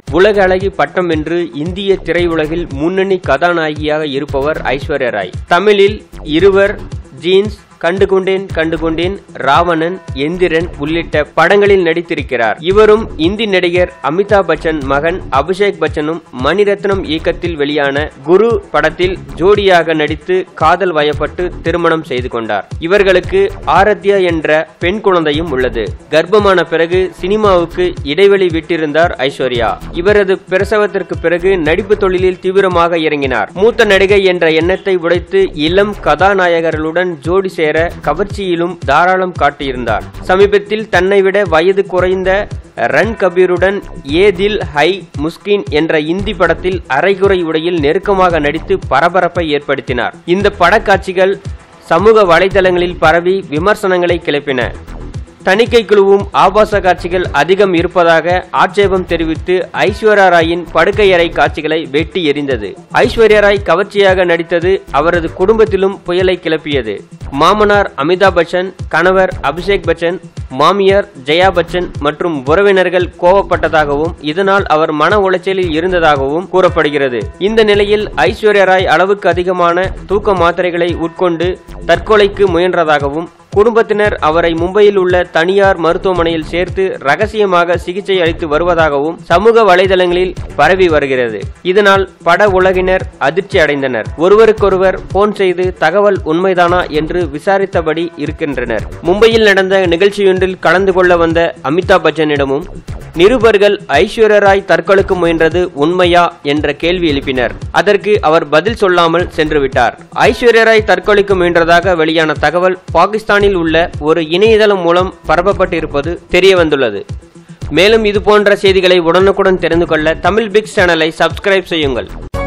உலக அழகி பட்டம் வென்று இந்திய திரையுலகில் முன்னணி கதாநாயகியாக இருப்பவர் ஐஸ்வர்யா ராய் தமிழில் இருவர் ஜீன்ஸ் கண்டுகொண்டேன் கண்டுகொண்டேன் ராவணன் எந்திரன் உள்ளிட்ட படங்களில் நடித்திருக்கிறார் இவரும் இந்தி நடிகர் அமிதாப் பச்சன் மகன் அபிஷேக் பச்சனும் மணிரத்னம் இயக்கத்தில் வெளியான குரு படத்தில் ஜோடியாக நடித்து காதல் வயப்பட்டு திருமணம் செய்து கொண்டார் இவர்களுக்கு ஆரத்யா என்ற பெண் குழந்தையும் உள்ளது கர்ப்பமான பிறகு சினிமாவுக்கு இடைவெளி விட்டிருந்தார் ஐஸ்வர்யா இவரது பிரசவத்திற்கு பிறகு நடிப்பு தொழிலில் தீவிரமாக இறங்கினார் மூத்த நடிகை என்ற எண்ணத்தை உடைத்து இளம் கதாநாயகர்களுடன் ஜோடி சேர கவர்ச்சியிலும் தாராளம் காட்டியிருந்தார் சமீபத்தில் தன்னை விட வயது குறைந்த ரன் கபீருடன் ஏ தில் ஹை முஸ்கின் என்ற இந்தி படத்தில் அரைகுறை உடையில் நெருக்கமாக நடித்து பரபரப்பை ஏற்படுத்தினார் இந்த படக்காட்சிகள் சமூக வலைதளங்களில் பரவி விமர்சனங்களை கிளப்பின தணிக்கை குழுவும் ஆபாச காட்சிகள் அதிகம் இருப்பதாக ஆட்சேபம் தெரிவித்து ஐஸ்வர்யா ராயின் படுக்கையறை காட்சிகளை வெட்டி எறிந்தது ஐஸ்வர்யா ராய் கவர்ச்சியாக நடித்தது அவரது குடும்பத்திலும் புயலை கிளப்பியது மாமனார் அமிதாப் பச்சன் கணவர் அபிஷேக் பச்சன் மாமியார் ஜெயா பச்சன் மற்றும் உறவினர்கள் கோவப்பட்டதாகவும் இதனால் அவர் மன உளைச்சலில் இருந்ததாகவும் கூறப்படுகிறது இந்த நிலையில் ஐஸ்வர்யா ராய் அளவுக்கு அதிகமான தூக்க மாத்திரைகளை உட்கொண்டு தற்கொலைக்கு முயன்றதாகவும் குடும்பத்தினர் அவரை மும்பையில் உள்ள தனியார் மருத்துவமனையில் சேர்த்து ரகசியமாக சிகிச்சை அளித்து வருவதாகவும் சமூக வலைதளங்களில் பரவி வருகிறது இதனால் பட உலகினர் அதிர்ச்சி அடைந்தனர் ஒருவருக்கொருவர் போன் செய்து தகவல் உண்மைதானா என்று விசாரித்தபடி இருக்கின்றனர் மும்பையில் நடந்த நிகழ்ச்சியொன்றில் கலந்து கொள்ள வந்த அமிதாப் பச்சனிடமும் நிருபர்கள் ஐஸ்வர்யா ராய் தற்கொலைக்கு முயன்றது உண்மையா என்ற கேள்வி எழுப்பினர் அதற்கு அவர் பதில் சொல்லாமல் சென்று விட்டார் ஐஸ்வர்யா ராய் தற்கொலைக்கு முயன்றதாக வெளியான தகவல் பாகிஸ்தானில் உள்ள ஒரு இணையதளம் மூலம் பரப்பப்பட்டிருப்பது தெரிய வந்துள்ளது மேலும் இது போன்ற செய்திகளை உடனுக்குடன் தெரிந்து கொள்ள தமிழ் பிக்ஸ் சேனலை சப்ஸ்கிரைப் செய்யுங்கள்